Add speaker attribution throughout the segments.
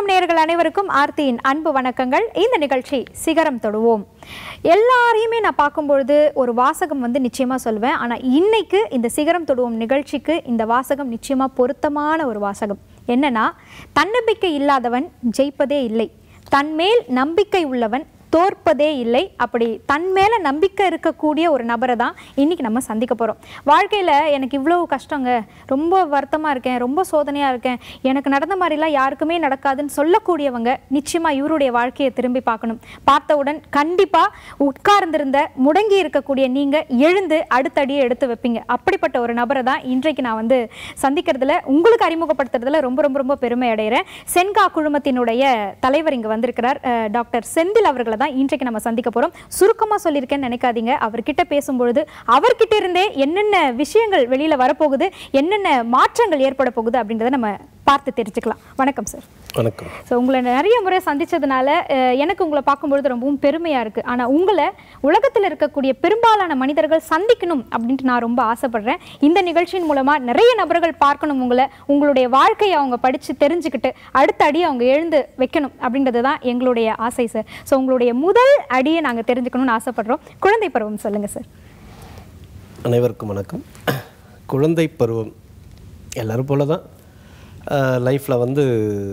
Speaker 1: FM நேயர்கள் அனைவருக்கும் ஆர்த்தியின் அன்பு வணக்கங்கள் இந்த நிகழ்ச்சி சிகரம் தொடுவோம் எல்லாரையுமே நான் பார்க்கும்பொழுது ஒரு வாசகம் வந்து நிச்சயமா சொல்வேன் ஆனா இன்னைக்கு இந்த சிகரம் தொடுவோம் நிகழ்ச்சிக்கு இந்த வாசகம் நிச்சயமா பொருத்தமான ஒரு வாசகம் என்னன்னா தன்னம்பிக்கை இல்லாதவன் ஜெயிப்பதே இல்லை தன்மேல் நம்பிக்கை உள்ளவன் தோற்பதே இல்லை அப்படி தன் மேல நம்பிக்கை இருக்கக்கூடிய ஒரு நபரை தான் இன்னைக்கு நம்ம சந்திக்க போறோம் வாழ்க்கையில எனக்கு இவ்வளவு கஷ்டங்க ரொம்ப வருத்தமா இருக்கேன் ரொம்ப சோதனையா இருக்கேன் எனக்கு நடந்த மாதிரிலாம் யாருக்குமே நடக்காதுன்னு சொல்லக்கூடியவங்க நிச்சயமா இவருடைய வாழ்க்கையை திரும்பி பார்க்கணும் பார்த்தவுடன் கண்டிப்பா உட்கார்ந்திருந்த முடங்கி இருக்கக்கூடிய நீங்க எழுந்து அடுத்தடியை எடுத்து வைப்பீங்க அப்படிப்பட்ட ஒரு நபரை தான் இன்றைக்கு நான் வந்து சந்திக்கிறதுல உங்களுக்கு அறிமுகப்படுத்துறதுல ரொம்ப ரொம்ப ரொம்ப பெருமை அடைகிறேன் சென்கா குழுமத்தினுடைய தலைவர் இங்க வந்திருக்கிறார் அஹ், டாக்டர் செந்தில் அவர்களை தான் இன்றைக்கு நம்ம சந்திக்க போறோம் சுருக்கமா சொல்லியிருக்கேன்னு நினைக்காதீங்க அவர்கிட்ட பேசும்பொழுது அவர்கிட்ட இருந்தே என்னென்ன விஷயங்கள் வெளியில வரப்போகுது என்னென்ன மாற்றங்கள் ஏற்பட போகுது அப்படின்றத நம்ம பார்த்து தெரிஞ்சுக்கலாம் வணக்கம் சார்
Speaker 2: வணக்கம்
Speaker 1: ஸோ உங்களை நிறைய முறை சந்திச்சதுனால அஹ், எனக்கு உங்களை பார்க்கும்பொழுது ரொம்பவும் பெருமையா இருக்கு ஆனா உங்களை உலகத்தில் இருக்கக்கூடிய பெரும்பாலான மனிதர்கள் சந்திக்கணும் அப்படின்ட்டு நான் ரொம்ப ஆசைப்படுறேன் இந்த நிகழ்ச்சியின் மூலமா நிறைய நபர்கள் பார்க்கணும் உங்களை உங்களுடைய வாழ்க்கையை அவங்க படிச்சு தெரிஞ்சுக்கிட்டு அடுத்த அடியை அவங்க எழுந்து வைக்கணும் அப்படின்றது தான் எங்களுடைய ஆசை சார் ஸோ உங்களுடைய முதல் அடியை நாங்க தெரிஞ்சுக்கணும்னு ஆசைப்படுறோம் குழந்தை பருவம் சொல்லுங்க சார்
Speaker 2: அனைவருக்கும் வணக்கம் குழந்தை பருவம் எல்லாரும் போல தான் லைஃப்பில் வந்து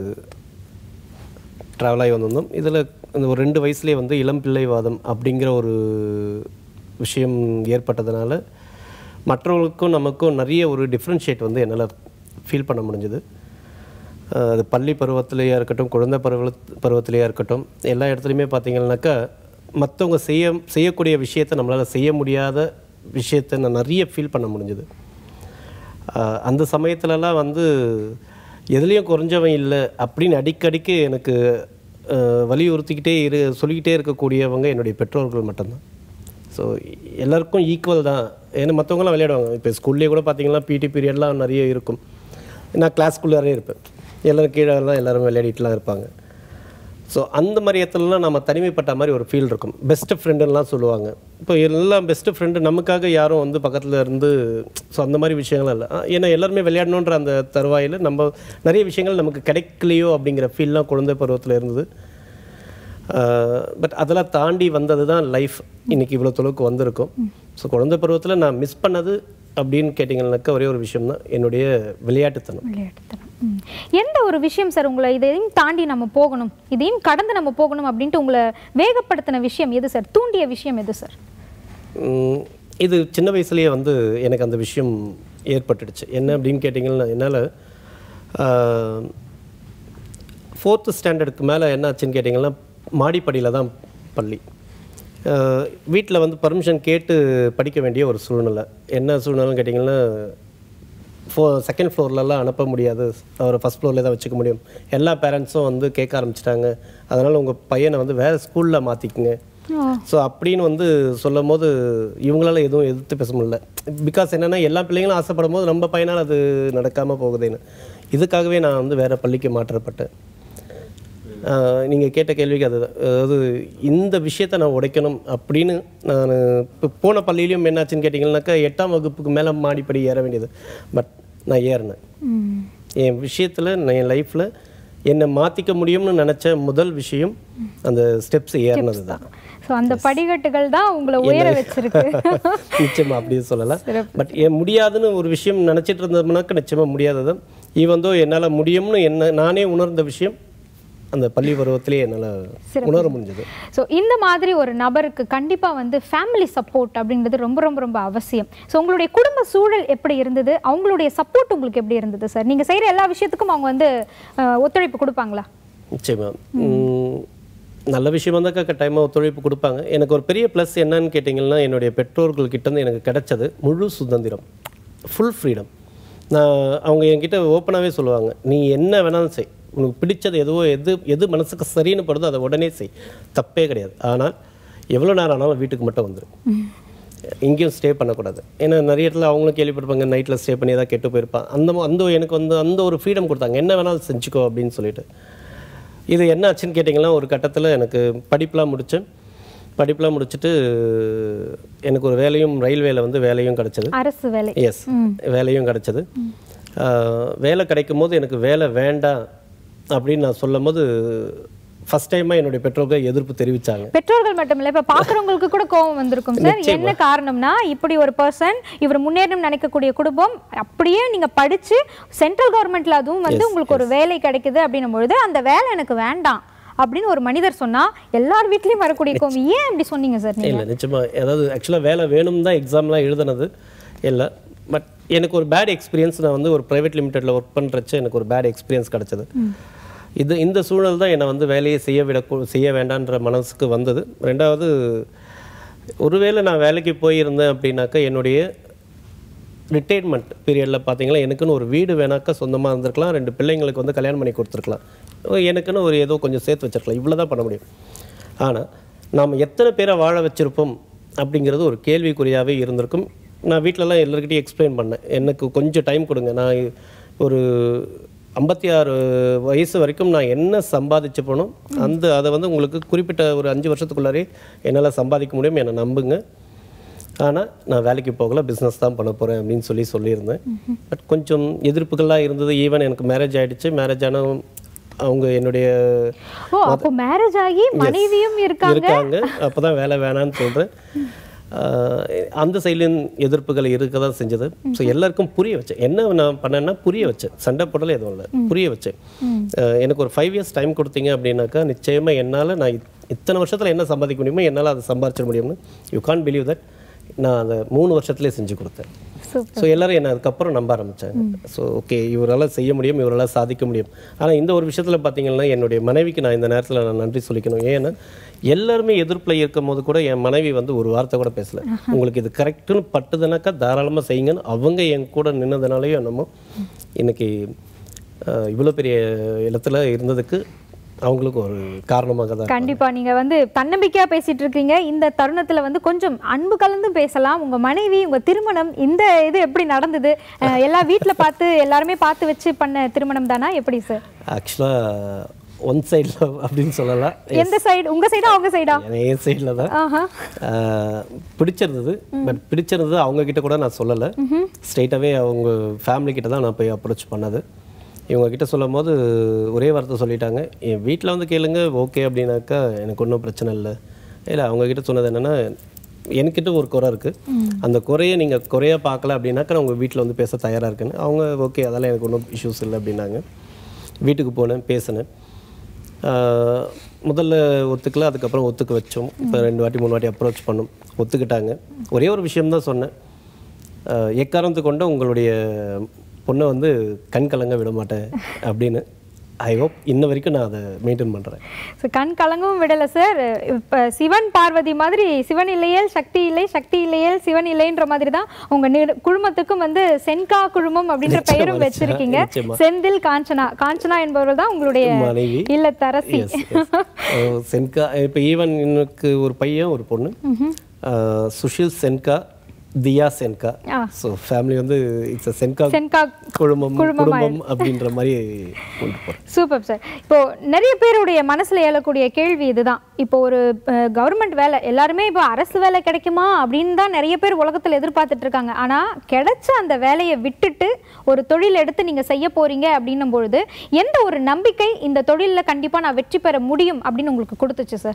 Speaker 2: ட்ராவல் ஆகி வந்திருந்தோம் இதில் இந்த ஒரு ரெண்டு வயசுலேயே வந்து இளம் பிள்ளைவாதம் அப்படிங்கிற ஒரு விஷயம் ஏற்பட்டதுனால மற்றவங்களுக்கும் நமக்கும் நிறைய ஒரு டிஃப்ரென்ஷியேட் வந்து என்னால் ஃபீல் பண்ண முடிஞ்சுது அஹ் அது பள்ளி பருவத்திலேயா இருக்கட்டும் குழந்தை பருவ பருவத்திலேயா இருக்கட்டும் எல்லா இடத்துலையுமே பார்த்தீங்கன்னாக்கா மற்றவங்க செய்ய செய்யக்கூடிய விஷயத்தை நம்மளால் செய்ய முடியாத விஷயத்தை நான் நிறைய ஃபீல் பண்ண முடிஞ்சுது அஹ் அந்த சமயத்துலலாம் வந்து எதுலேயும் குறைஞ்சவன் இல்லை அப்படின்னு அடிக்கடிக்கு எனக்கு அஹ், வலியுறுத்திக்கிட்டே இரு சொல்லிக்கிட்டே இருக்கக்கூடியவங்க என்னுடைய பெற்றோர்கள் மட்டும்தான் ஸோ எல்லாருக்கும் ஈக்குவல் தான் ஏன்னா மற்றவங்களாம் விளையாடுவாங்க இப்போ ஸ்கூல்லேயே கூட பார்த்தீங்கன்னா பிடி பீரியட்லாம் நிறைய இருக்கும் நான் கிளாஸ்க்குள்ளாரே இருப்பேன் எல்லோரும் கீழே எல்லாம் எல்லாரும் விளையாடிட்டுலாம் இருப்பாங்க ஸோ அந்த மாதிரி இடத்துலலாம் நம்ம தனிமைப்பட்ட மாதிரி ஒரு ஃபீல் இருக்கும் பெஸ்ட் ஃப்ரெண்டுலாம் சொல்லுவாங்க இப்போ எல்லாம் பெஸ்ட் ஃப்ரெண்டு நமக்காக யாரும் வந்து பக்கத்தில் இருந்து ஸோ அந்த மாதிரி விஷயங்கள்லாம் இல்லை ஆ, ஏன்னா எல்லாருமே விளையாடணுன்ற அந்த தருவாயில் நம்ம நிறைய விஷயங்கள் நமக்கு கிடைக்கலையோ அப்படிங்கிற ஃபீல்லாம் குழந்தை பருவத்தில் இருந்தது பட் அதெல்லாம் தாண்டி வந்தது தான் லைஃப் இன்னைக்கு இவ்வளோ தொலைவுக்கு வந்திருக்கும் ஸோ குழந்தை பருவத்தில் நான் மிஸ் பண்ணது அப்படின்னு கேட்டிங்கன்னாக்கா ஒரே ஒரு விஷயம் தான் என்னுடைய விளையாட்டுத்தனம்
Speaker 1: விளையாட்டுத்தனம் ம். எந்த ஒரு விஷயம் சார் உங்களை இதையும் தாண்டி நம்ம போகணும் இதையும் கடந்து நம்ம போகணும் அப்படின்ட்டு உங்களை வேகப்படுத்தின விஷயம் எது சார் தூண்டிய விஷயம் எது சார்
Speaker 2: உம், இது சின்ன வயசுலேயே வந்து எனக்கு அந்த விஷயம் ஏற்பட்டுடுச்சு என்ன அப்படின்னு கேட்டிங்கன்னா என்னால் ஃபோர்த்து ஸ்டாண்டர்டுக்கு மேலே என்ன ஆச்சுன்னு கேட்டிங்கன்னா மாடிப்படியில் தான் பள்ளி வீட்டில் வந்து பர்மிஷன் கேட்டு படிக்க வேண்டிய ஒரு சூழ்நிலை என்ன சூழ்நிலைன்னு கேட்டிங்கன்னா ஃபோ செகண்ட் ஃப்ளோர்லலாம் அனுப்ப முடியாது அவர் ஃபஸ்ட் ஃப்ளோரில் தான் வச்சுக்க முடியும் எல்லா பேரண்ட்ஸும் வந்து கேட்க ஆரம்பிச்சிட்டாங்க அதனால் உங்கள் பையனை வந்து வேறு ஸ்கூலில் மாற்றிக்குங்க ஸோ அப்படின்னு வந்து சொல்லும் போது இவங்களால எதுவும் எதிர்த்து பேச முடியல பிகாஸ் என்னென்னா எல்லா பிள்ளைங்களும் ஆசைப்படும் போது நம்ம பையனால் அது நடக்காமல் போகுதுன்னு இதுக்காகவே நான் வந்து வேறு பள்ளிக்கு மாற்றப்பட்டேன் நீங்கள் கேட்ட கேள்விக்கு அதுதான் அதாவது இந்த விஷயத்தை நான் உடைக்கணும் அப்படின்னு நான் இப்போ போன பள்ளியிலையும் என்னாச்சுன்னு கேட்டிங்கன்னாக்கா எட்டாம் வகுப்புக்கு மேலே மாடிப்படி ஏற வேண்டியது பட் நான் ஏறினேன் என் விஷயத்தில் நான் என் லைஃப்பில் என்னை மாற்றிக்க முடியும்னு நினச்ச முதல் விஷயம் அந்த ஸ்டெப்ஸ் ஏறினது தான்
Speaker 1: ஸோ அந்த படிக்கட்டுகள் தான் உங்களை உயர வச்சிருக்கு
Speaker 2: நிச்சயமா அப்படியே சொல்லலாம் பட் என் முடியாதுன்னு ஒரு விஷயம் நினச்சிட்டு இருந்தோம்னாக்க நிச்சயமா முடியாதது ஈவந்தோ என்னால் முடியும்னு என்ன நானே உணர்ந்த விஷயம் அந்த பள்ளி பருவத்திலே என்னால் உணர முடிஞ்சது
Speaker 1: ஸோ இந்த மாதிரி ஒரு நபருக்கு கண்டிப்பாக வந்து ஃபேமிலி சப்போர்ட் அப்படின்றது ரொம்ப ரொம்ப ரொம்ப அவசியம் ஸோ உங்களுடைய குடும்ப சூழல் எப்படி இருந்தது அவங்களுடைய சப்போர்ட் உங்களுக்கு எப்படி இருந்தது சார் நீங்கள் செய்கிற எல்லா விஷயத்துக்கும் அவங்க வந்து அஹ், ஒத்துழைப்பு கொடுப்பாங்களா
Speaker 2: நிச்சயமா உம், நல்ல விஷயம் வந்தாக்கா கட்டாயமாக ஒத்துழைப்பு கொடுப்பாங்க எனக்கு ஒரு பெரிய ப்ளஸ் என்னன்னு கேட்டிங்கன்னா என்னுடைய பெற்றோர்கள் கிட்டேருந்து எனக்கு கிடைச்சது முழு சுதந்திரம் ஃபுல் ஃப்ரீடம் நான் அவங்க என்கிட்ட ஓப்பனாகவே சொல்லுவாங்க நீ என்ன வேணாலும் செய் உனக்கு பிடிச்சது எதுவோ எது எது மனசுக்கு சரின்னு படுதோ அதை உடனே செய் தப்பே கிடையாது ஆனால் எவ்வளோ நேரம் ஆனாலும் வீட்டுக்கு மட்டும் வந்துரு எங்கேயும் ஸ்டே பண்ணக்கூடாது ஏன்னா நிறைய இடத்துல அவங்களும் கேள்விப்பட்டிருப்பாங்க நைட்டில் ஸ்டே பண்ணி ஏதாவது கெட்டு போயிருப்பான் அந்த மா- அந்த எனக்கு வந்து அந்த ஒரு ஃப்ரீடம் கொடுத்தாங்க என்ன வேணாலும் செஞ்சுக்கோ அப்படின்னு சொல்லிட்டு இது என்ன ஆச்சுன்னு கேட்டிங்கன்னா ஒரு கட்டத்தில் எனக்கு படிப்புலாம் முடித்தேன் படிப்புலாம் முடிச்சுட்டு எனக்கு ஒரு வேலையும் ரயில்வேல வந்து வேலையும் கிடச்சிது
Speaker 1: அரசு வேலை
Speaker 2: எஸ் வேலையும் கிடச்சிது வேலை கிடைக்கும் போது எனக்கு வேலை வேண்டாம் அப்படின்னு நான் சொல்லும் போது ஃபஸ்ட் டைமாக என்னுடைய பெற்றோர்கள் எதிர்ப்பு தெரிவித்தாங்க
Speaker 1: பெற்றோர்கள் மட்டும் இல்ல இப்ப பாக்குறவங்களுக்கு கூட கோபம் வந்திருக்கும் சார் என்ன காரணம்னா இப்படி ஒரு பர்சன் இவர் முன்னேறணும் நினைக்கக்கூடிய குடும்பம் அப்படியே நீங்க படிச்சு சென்ட்ரல் கவர்மெண்ட்ல அதுவும் வந்து உங்களுக்கு ஒரு வேலை கிடைக்குது அப்படின்னும் பொழுது அந்த வேலை எனக்கு வேண்டாம் அப்படின்னு ஒரு மனிதர் சொன்னா எல்லார் வீட்லயும் வரக்கூடிய கோபம் ஏன் இப்படி சொன்னீங்க சார் நீங்க
Speaker 2: இல்லை நிச்சயமாக அதாவது ஆக்சுவலாக வேலை வேணும் தான் எக்ஸாம்லாம் எழுதுனது இல்லை பட் எனக்கு ஒரு பேட் எக்ஸ்பீரியன்ஸ் நான் வந்து ஒரு ப்ரைவேட் லிமிட்டெடில் ஒர்க் பண்ணுறச்ச எனக்கு ஒரு பேட் எக்ஸ்பீரியன்ஸ் கிடச்சிது இது இந்த சூழல் தான் என்னை வந்து வேலையை செய்ய விட செய்ய வேண்டான்ற மனசுக்கு வந்தது ரெண்டாவது ஒருவேளை நான் வேலைக்கு போயிருந்தேன் அப்படின்னாக்கா என்னுடைய ரிட்டைர்மெண்ட் பீரியடில் பார்த்தீங்கன்னா எனக்குன்னு ஒரு வீடு வேணாக்கா சொந்தமாக இருந்திருக்கலாம் ரெண்டு பிள்ளைங்களுக்கு வந்து கல்யாணம் பண்ணி கொடுத்துருக்கலாம் எனக்குன்னு ஒரு ஏதோ கொஞ்சம் சேர்த்து வச்சிருக்கலாம் இவ்வளோ தான் பண்ண முடியும் ஆனால் நாம் எத்தனை பேரை வாழ வச்சிருப்போம் அப்படிங்கிறது ஒரு கேள்விக்குறியாகவே இருந்திருக்கும் நான் வீட்டிலலாம் எல்லாருக்கிட்டையும் எக்ஸ்பிளைன் பண்ணேன் எனக்கு கொஞ்சம் டைம் கொடுங்க நான் ஒரு ஐம்பத்தி ஆறு வயசு வரைக்கும் நான் என்ன சம்பாதிச்சு போனோம் அந்த அதை வந்து உங்களுக்கு குறிப்பிட்ட ஒரு அஞ்சு வருஷத்துக்குள்ளாரே என்னால் சம்பாதிக்க முடியும் என்னை நம்புங்க ஆனால் நான் வேலைக்கு போகல பிஸ்னஸ் தான் பண்ண போகிறேன் அப்படின்னு சொல்லி சொல்லியிருந்தேன் பட் கொஞ்சம் எதிர்ப்புகள்லாம் இருந்தது ஈவன் எனக்கு மேரேஜ் ஆயிடுச்சு மேரேஜ் ஆன அவங்க என்னுடைய
Speaker 1: ஓ அப்போ மேரேஜ் ஆகி மனைவியும் இருக்காங்க
Speaker 2: இருக்காங்க அப்போ தான் வேலை வேணான்னு சொல்கிறேன் அந்த சைட்லேயும் எதிர்ப்புகள் இருக்க தான் செஞ்சது ஸோ எல்லாருக்கும் புரிய வச்சேன் என்ன நான் பண்ணேன்னா புரிய வச்சேன் சண்டை போடல எதுவும் இல்லை புரிய வச்சேன் அஹ் எனக்கு ஒரு ஃபைவ் இயர்ஸ் டைம் கொடுத்தீங்க அப்படின்னாக்கா நிச்சயமாக என்னால் நான் இத்- இத்தனை வருஷத்தில் என்ன சம்பாதிக்க முடியுமோ என்னால் அதை சம்பாதிச்சிட முடியும்னு யூ கான் பிலீவ் தட் நான் அந்த மூணு வருஷத்துலேயே செஞ்சு கொடுத்தேன்
Speaker 1: சூப்பர்
Speaker 2: ஸோ எல்லாரும் என்ன அதுக்கப்புறம் நம்ப ஆரம்பிச்சாங்க ஸோ ஓகே இவரால் செய்ய முடியும் இவரால் சாதிக்க முடியும் ஆனால் இந்த ஒரு விஷயத்தில் பார்த்தீங்கன்னா என்னுடைய மனைவிக்கு நான் இந்த நேரத்தில் நான் நன்றி சொல்லிக்கணும் ஏன்னா எல்லாருமே எதிர்ப்பில் இருக்கும் போது கூட என் மனைவி வந்து ஒரு வார்த்தை கூட பேசல உங்களுக்கு இது கரெக்டுன்னு பட்டுதுனாக்கா தாராளமாக செய்யுங்கன்னு அவங்க என் கூட நின்னதுனாலேயும் என்னமோ இன்னைக்கு அஹ், இவ்வளோ பெரிய இடத்துல இருந்ததுக்கு அவங்களுக்கு ஒரு காரணமாக தான்
Speaker 1: கண்டிப்பா நீங்க வந்து தன்னம்பிக்கையா பேசிட்டு இருக்கீங்க இந்த தருணத்துல வந்து கொஞ்சம் அன்பு கலந்து பேசலாம் உங்க மனைவி உங்க திருமணம் இந்த இது எப்படி நடந்தது அஹ், எல்லா வீட்ல பார்த்து எல்லாருமே பார்த்து வச்சு பண்ண திருமணம் தானா எப்படி சார்
Speaker 2: ஆக்சுவலாக ஒன் சைடில் அப்படின்னு சொல்லலாம்
Speaker 1: எந்த சைடு உங்க சைடா அவங்க சைடா
Speaker 2: என் சைடில் தான்
Speaker 1: ஆஹா
Speaker 2: ஆஹ் பிடிச்சிருந்தது பட் பிடிச்சிருந்தது அவங்க கிட்ட கூட நான் சொல்லலை ஸ்ட்ரைட்டாகவே அவங்க ஃபேமிலி கிட்ட தான் நான் போய் அப்ரோச் பண்ணது இவங்க கிட்ட சொல்லும் போது ஒரே வார்த்தை சொல்லிட்டாங்க என் வீட்டில் வந்து கேளுங்க ஓகே அப்படின்னாக்கா எனக்கு ஒன்றும் பிரச்சனை இல்லை இல்லை அவங்க கிட்ட சொன்னது என்னென்னா என்கிட்ட ஒரு குறை இருக்குது அந்த குறையை நீங்கள் குறையா பார்க்கல அப்படின்னாக்கா நான் உங்கள் வீட்டில் வந்து பேச தயாராக இருக்குன்னு அவங்க ஓகே அதெல்லாம் எனக்கு ஒன்றும் இஷ்யூஸ் இல்லை அப்படின்னாங்க வீட்டுக்கு போனேன் பேசினேன் ஆஹ் முதல்ல ஒத்துக்கல அதுக்கப்புறம் ஒத்துக்க வச்சோம் இப்போ ரெண்டு வாட்டி மூணு வாட்டி அப்ரோச் பண்ணோம் ஒத்துக்கிட்டாங்க ஒரே ஒரு விஷயம்தான் சொன்னேன் ஆஹ் எக்காரணத்து கொண்டு உங்களுடைய பொண்ணை வந்து கண் கலங்க விட மாட்டேன் அப்படின்னு ஐ ஹோப் இன்ன வரைக்கும் நான் அதை மெயின்டைன் பண்ணுறேன்
Speaker 1: So, கண் கலங்கவும் விடல சார் இப்ப சிவன் பார்வதி மாதிரி சிவன் இல்லையேல் சக்தி இல்லை சக்தி இல்லையேல் சிவன் இல்லைன்ற மாதிரி தான் உங்க நிறு- குழுமத்துக்கும் வந்து சென்கா குழுமம் அப்படின்ற
Speaker 2: நிச்சயமா,
Speaker 1: பெயரும்
Speaker 2: நிச்சயமா,
Speaker 1: வச்சிருக்கீங்க
Speaker 2: நிச்சயமா.
Speaker 1: செந்தில் காஞ்சனா காஞ்சனா என்பவர்கள் தான் உங்களுடைய
Speaker 2: மனைவி
Speaker 1: இல்லத்தரசி
Speaker 2: Yes, yes. அஹ் சென்கா இப்போ ஈவன் எனக்கு ஒரு பையன் ஒரு பொண்ணு ஆஹ் சுஷில் சென்கா தியா சென்கா
Speaker 1: ஆ.
Speaker 2: ஸோ ஃபேமிலி வந்து இட்ஸ் சென்கா
Speaker 1: சென்கா
Speaker 2: குழுமம்
Speaker 1: குழுமமா
Speaker 2: குடும்பம் அப்படின்ற மாதிரி கொண்டு போகிறேன்
Speaker 1: சூப்பர் சார் இப்போ நிறைய பேருடைய மனசுல எழக்கூடிய கேள்வி இதுதான் இப்போ ஒரு கவர்மெண்ட் வேலை எல்லாருமே இப்போ அரசு வேலை கிடைக்குமா அப்படின்னு தான் நிறைய பேர் உலகத்துல எதிர்பார்த்துட்டு இருக்காங்க ஆனா கிடைச்ச அந்த வேலையை விட்டுட்டு ஒரு தொழில் எடுத்து நீங்க செய்ய போறீங்க அப்படின்னும் பொழுது எந்த ஒரு நம்பிக்கை இந்த தொழில்ல கண்டிப்பா நான் வெற்றி பெற முடியும் அப்படின்னு உங்களுக்கு கொடுத்துச்சு சார்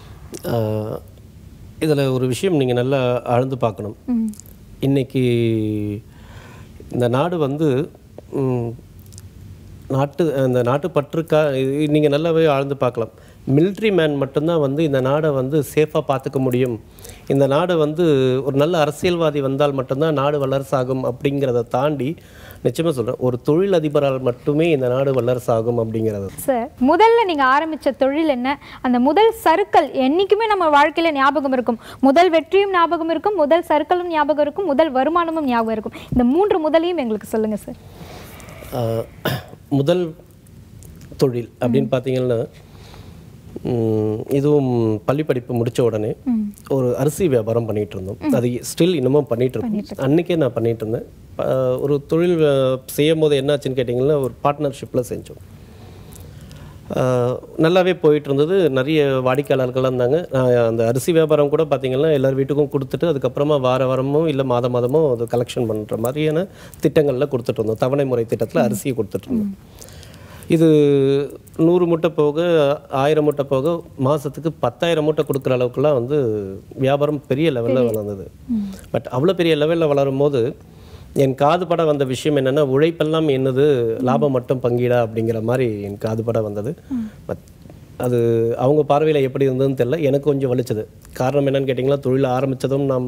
Speaker 2: இதில் ஒரு விஷயம் நீங்கள் நல்லா ஆழ்ந்து பார்க்கணும் இன்னைக்கு இந்த நாடு வந்து ம், நாட்டு அந்த நாட்டு பற்றுக்கா நீங்கள் நல்லாவே ஆழ்ந்து பார்க்கலாம் military மேன் மட்டும்தான் வந்து இந்த நாடை வந்து சேஃபாக பார்த்துக்க முடியும் இந்த நாடு வந்து ஒரு நல்ல அரசியல்வாதி வந்தால் மட்டும்தான் நாடு வல்லரசாகும் அப்படிங்கிறத தாண்டி நிச்சயமாக சொல்கிறேன் ஒரு தொழில் அதிபரால் மட்டுமே இந்த நாடு வல்லரசாகும் அப்படிங்கிறது
Speaker 1: சார் முதல்ல நீங்க ஆரம்பிச்ச தொழில் என்ன அந்த முதல் சறுக்கல் என்னைக்குமே நம்ம வாழ்க்கையில ஞாபகம் இருக்கும் முதல் வெற்றியும் ஞாபகம் இருக்கும் முதல் சறுக்கலும் ஞாபகம் இருக்கும் முதல் வருமானமும் ஞாபகம் இருக்கும் இந்த மூன்று முதலையும் எங்களுக்கு சொல்லுங்க சார்
Speaker 2: ஆஹ் முதல் தொழில் அப்படின்னு பார்த்தீங்கன்னா ம், இதுவும் பள்ளி படிப்பு முடிச்ச உடனே ஒரு அரிசி வியாபாரம் பண்ணிட்டு இருந்தோம் அது ஸ்டில் இன்னமும் பண்ணிட்டு இருக்கோம் அன்னைக்கே நான் பண்ணிட்டு இருந்தேன் ப- ஒரு தொழில் அஹ், செய்யும் போது என்னாச்சுன்னு கேட்டிங்கன்னா ஒரு பார்ட்னர்ஷிப்பில் செஞ்சோம் ஆஹ், நல்லாவே போயிட்டு இருந்தது நிறைய வாடிக்கையாளர்கள்லாம் இருந்தாங்க நான் அந்த அரிசி வியாபாரம் கூட பார்த்தீங்கன்னா எல்லார் வீட்டுக்கும் கொடுத்துட்டு அதுக்கப்புறமா வார வாரமோ இல்லை மாத மாதமோ அது கலெக்ஷன் பண்ணுற மாதிரியான திட்டங்களில் கொடுத்துட்டு இருந்தோம் தவணை முறை திட்டத்தில் அரிசியை கொடுத்துட்டு இருந்தோம் இது நூறு மூட்டை போக ஆயிரம் மூட்டை போக மாதத்துக்கு பத்தாயிரம் மூட்டை கொடுக்குற அளவுக்குலாம் வந்து வியாபாரம் பெரிய லெவலில் வளர்ந்தது பட் அவ்வளோ பெரிய லெவலில் வளரும் போது என் காது பட வந்த விஷயம் என்னென்னா உழைப்பெல்லாம் என்னது லாபம் மட்டும் பங்கீடா அப்படிங்கிற மாதிரி என் காது பட வந்தது பட் அது அவங்க பார்வையில் எப்படி இருந்ததுன்னு தெரியல எனக்கு கொஞ்சம் வலிச்சது காரணம் என்னன்னு கேட்டிங்கன்னா தொழில் ஆரம்பித்ததும் நாம்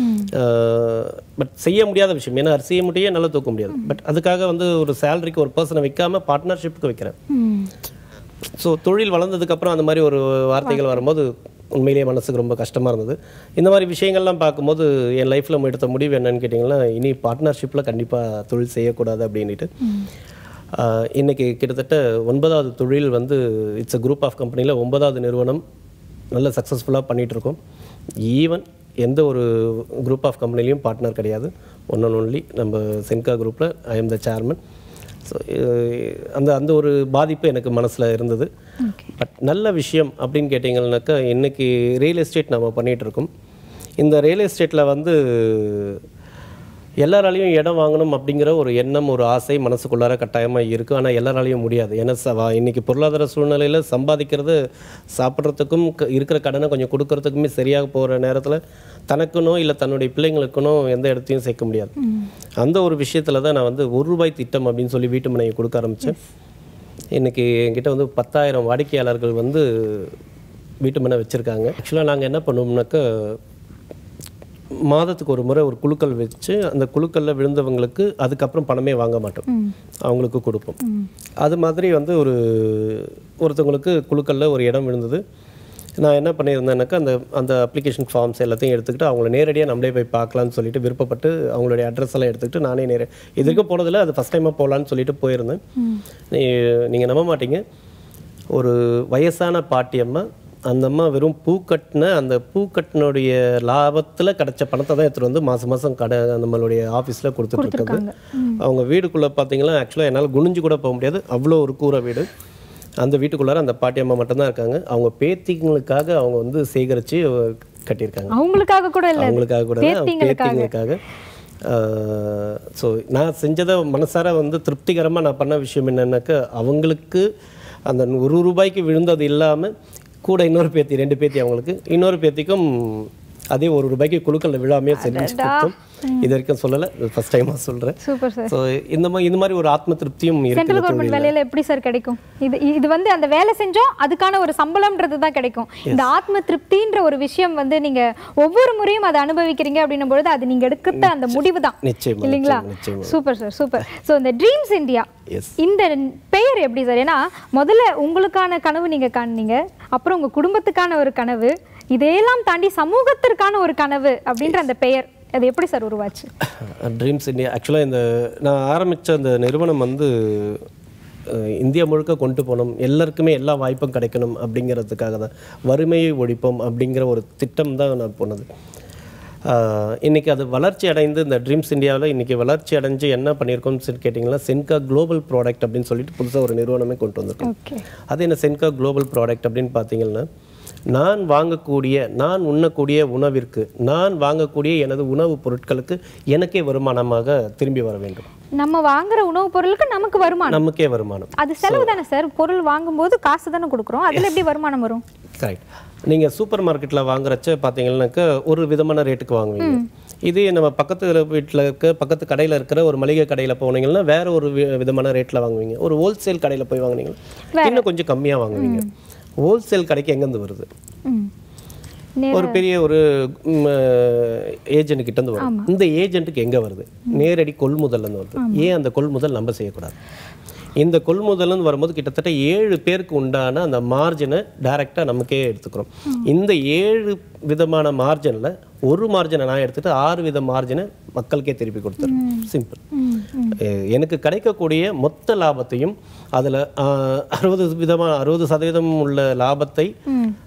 Speaker 2: பட் செய்ய முடியாத விஷயம் ஏன்னா செய்ய முடிய நல்லா தூக்க முடியாது பட் அதுக்காக வந்து ஒரு சேலரிக்கு ஒரு பர்சனை வைக்காம பார்ட்னர்ஷிப்புக்கு வைக்கிறேன் ஸோ தொழில் வளர்ந்ததுக்கப்புறம் அந்த மாதிரி ஒரு வார்த்தைகள் வரும்போது உண்மையிலேயே மனசுக்கு ரொம்ப கஷ்டமாக இருந்தது இந்த மாதிரி விஷயங்கள்லாம் பார்க்கும்போது என் லைஃப்பில் எடுத்த முடிவு என்னன்னு கேட்டிங்கன்னா இனி பார்ட்னர்ஷிப்பில் கண்டிப்பாக தொழில் செய்யக்கூடாது அப்படின்ட்டு ஆஹ் இன்னைக்கு கிட்டத்தட்ட ஒன்பதாவது தொழில் வந்து இட்ஸ் a குரூப் ஆஃப் கம்பெனியில் ஒன்பதாவது நிறுவனம் நல்ல சக்ஸஸ்ஃபுல்லாக பண்ணிகிட்டு இருக்கோம் ஈவன் எந்த ஒரு குரூப் ஆஃப் கம்பெனிலையும் பார்ட்னர் கிடையாது ஒன் அண்ட் ஒன்லி நம்ம சென்கா குரூப்பில் I am the chairman so அந்த அந்த ஒரு பாதிப்பு எனக்கு மனசில் இருந்தது பட் நல்ல விஷயம் அப்படின்னு கேட்டிங்கன்னாக்கா இன்னைக்கு ரியல் எஸ்டேட் நம்ம பண்ணிகிட்டு இருக்கோம் இந்த ரியல் எஸ்டேட்டில் வந்து எல்லாராலையும் இடம் வாங்கணும் அப்படிங்கிற ஒரு எண்ணம் ஒரு ஆசை மனசுக்குள்ளார கட்டாயமாக இருக்குது ஆனால் எல்லாராலையும் முடியாது ஏன்னா சவா இன்னைக்கு பொருளாதார சூழ்நிலையில் சம்பாதிக்கிறது சாப்பிட்றதுக்கும் க- இருக்கிற கடனை கொஞ்சம் கொடுக்கறதுக்குமே சரியாக போகிற நேரத்தில் தனக்குனோ இல்லை தன்னுடைய பிள்ளைங்களுக்குனோ எந்த இடத்தையும் சேர்க்க முடியாது அந்த ஒரு விஷயத்தில் தான் நான் வந்து ஒரு ரூபாய் திட்டம் அப்படின்னு சொல்லி வீட்டு மனையை கொடுக்க ஆரம்பித்தேன் இன்னைக்கு என்கிட்ட வந்து பத்தாயிரம் வாடிக்கையாளர்கள் வந்து வீட்டு மனை வச்சுருக்காங்க ஆக்சுவலாக நாங்கள் என்ன பண்ணுவோம்னாக்கா மாதத்துக்கு ஒரு முறை ஒரு குழுக்கள் வச்சு அந்த குழுக்களில் விழுந்தவங்களுக்கு அதுக்கப்புறம் பணமே வாங்க மாட்டோம் அவங்களுக்கு கொடுப்போம் அது மாதிரி வந்து ஒரு ஒருத்தவங்களுக்கு குழுக்களில் ஒரு இடம் விழுந்தது நான் என்ன பண்ணியிருந்தேன்னாக்கா அந்த அந்த அப்ளிகேஷன் ஃபார்ம்ஸ் எல்லாத்தையும் எடுத்துக்கிட்டு அவங்கள நேரடியாக நம்மளே போய் பார்க்கலான்னு சொல்லிட்டு விருப்பப்பட்டு அவங்களுடைய அட்ரஸ் எல்லாம் எடுத்துக்கிட்டு நானே நேர இது வரைக்கும் போனதில்ல அது ஃபஸ்ட் டைமாக போகலான்னு சொல்லிட்டு போயிருந்தேன் நீங்கள் நம்ப மாட்டீங்க ஒரு வயசான பாட்டியம்மா அந்த அம்மா வெறும் பூ கட்டின அந்த பூ கட்டினுடைய லாபத்தில் கிடைச்ச பணத்தை தான் எடுத்துகிட்டு வந்து மாதம் மாதம் கடை நம்மளுடைய ஆஃபீஸில் கொடுத்துட்டு இருக்குது அவங்க வீடுக்குள்ளே பார்த்தீங்கன்னா ஆக்சுவலாக என்னால் குனிஞ்சு கூட போக முடியாது அவ்வளோ ஒரு கூரை வீடு அந்த வீட்டுக்குள்ளார அந்த பாட்டியம்மா மட்டும்தான் இருக்காங்க அவங்க பேத்திங்களுக்காக அவங்க வந்து சேகரித்து கட்டியிருக்காங்க
Speaker 1: அவங்களுக்காக கூட இல்ல
Speaker 2: அவங்களுக்காக கூட
Speaker 1: பேத்திங்களுக்காக.
Speaker 2: பேத்திங்களுக்காக ஸோ நான் செஞ்சதை மனசார வந்து திருப்திகரமாக நான் பண்ண விஷயம் என்னன்னாக்கா அவங்களுக்கு அந்த ஒரு ரூபாய்க்கு விழுந்தது இல்லாமல் கூட இன்னொரு பேத்தி ரெண்டு பேத்தி அவங்களுக்கு இன்னொரு பேத்திக்கும் அதே ஒரு ரூபாய்க்கு குழுக்களில் விழாமையே செஞ்சு கொடுத்தோம் இது வரைக்கும் சொல்லலை ஃபர்ஸ்ட் டைமாக சொல்கிறேன்
Speaker 1: சூப்பர் சார்
Speaker 2: ஸோ இந்த மாதிரி இந்த மாதிரி ஒரு ஆத்ம திருப்தியும்
Speaker 1: சென்ட்ரல்
Speaker 2: இருக்குது
Speaker 1: கவர்மெண்ட் வேலையில எப்படி சார் கிடைக்கும் இது இது வந்து அந்த வேலை செஞ்சோம் அதுக்கான ஒரு சம்பளம்ன்றது தான் கிடைக்கும் இந்த ஆத்ம திருப்தின்ற ஒரு விஷயம் வந்து நீங்க ஒவ்வொரு முறையும் அதை அனுபவிக்கிறீங்க அப்படின்னும் பொழுது அது நீங்க எடுக்கிற அந்த முடிவு தான்
Speaker 2: நிச்சயமா
Speaker 1: இல்லைங்களா
Speaker 2: நிச்சயமா, நிச்சயமா
Speaker 1: சூப்பர் சார் சூப்பர் ஸோ இந்த ட்ரீம்ஸ் இந்தியா
Speaker 2: எஸ்
Speaker 1: இந்த பெயர் எப்படி சார் ஏன்னா முதல்ல உங்களுக்கான கனவு நீங்க காணுனீங்க அப்புறம் உங்க குடும்பத்துக்கான ஒரு கனவு இதையெல்லாம் தாண்டி சமூகத்திற்கான ஒரு கனவு அப்படின்ற அந்த பெயர் அது எப்படி சார் உருவாச்சு
Speaker 2: ட்ரீம்ஸ் இந்தியா ஆக்சுவலாக இந்த நான் ஆரம்பித்த அந்த நிறுவனம் வந்து அஹ், இந்தியா முழுக்க கொண்டு போகணும் எல்லாருக்குமே எல்லா வாய்ப்பும் கிடைக்கணும் அப்படிங்கிறதுக்காக தான் வறுமையை ஒழிப்போம் அப்படிங்கிற ஒரு திட்டம் தான் நான் போனது ஆஹ், இன்னைக்கு அது வளர்ச்சி அடைந்து இந்த ட்ரீம்ஸ் இந்தியாவில் இன்னைக்கு வளர்ச்சி அடைஞ்சு என்ன பண்ணியிருக்கோம்னு சொல்லி கேட்டிங்கன்னா சென்கா குளோபல் ப்ராடக்ட் அப்படின்னு சொல்லிட்டு புதுசாக ஒரு நிறுவனமே கொண்டு வந்திருக்கோம்
Speaker 1: ஓகே
Speaker 2: அது என்ன சென்கா குளோபல் ப்ராடக்ட் அப்படின்னு பார்த்தீங்கன்னா நான் வாங்கக்கூடிய நான் உண்ணக்கூடிய உணவிற்கு நான் வாங்கக்கூடிய எனது உணவுப் பொருட்களுக்கு எனக்கே வருமானமாக திரும்பி வர வேண்டும்
Speaker 1: நம்ம வாங்குற உணவுப் பொருளுக்கு நமக்கு வருமானம்
Speaker 2: நமக்கே வருமானம்
Speaker 1: அது செலவு தானே சார் பொருள் வாங்கும்போது காசு தானே கொடுக்குறோம் அதுல எப்படி வருமானம் வரும்
Speaker 2: கரெக்ட் நீங்கள் சூப்பர் மார்க்கெட்டில் வாங்குறச்ச பார்த்தீங்கன்னாக்கா ஒரு விதமான ரேட்டுக்கு வாங்குவீங்க இதே நம்ம பக்கத்து வீட்டில் இருக்க பக்கத்து கடையில் இருக்கிற ஒரு மளிகை கடையில் போனீங்கன்னா வேற ஒரு வி- விதமான ரேட்டில் வாங்குவீங்க ஒரு ஹோல்சேல் கடையில் போய் வாங்குனீங்கன்னா இன்னும் கொஞ்சம் கம்மியாக வாங்குவீங்க ஹோல்சேல் கடைக்கு எங்கேருந்து வருது
Speaker 1: ம். நே-
Speaker 2: ஒரு பெரிய ஒரு ஏஜென்ட் கிட்ட இருந்து வரும் இந்த ஏஜென்ட்டுக்கு எங்க வருது நேரடி கொள்முதல்ல இருந்து வருது ஏன் அந்த கொள்முதல் நம்ம செய்யக்கூடாது இந்த கொள்முதல்னு வரும்போது கிட்டத்தட்ட ஏழு பேருக்கு உண்டான அந்த மார்ஜினை டைரெக்டாக நமக்கே எடுத்துக்கிறோம் இந்த ஏழு விதமான மார்ஜினில் ஒரு மார்ஜினை நான் எடுத்துட்டு ஆறு வித மார்ஜினை மக்களுக்கே திருப்பி கொடுத்துருவேன் சிம்பிள் எனக்கு கிடைக்கக்கூடிய மொத்த லாபத்தையும் அதில் அறுபது விதமான அறுபது சதவீதம் உள்ள லாபத்தை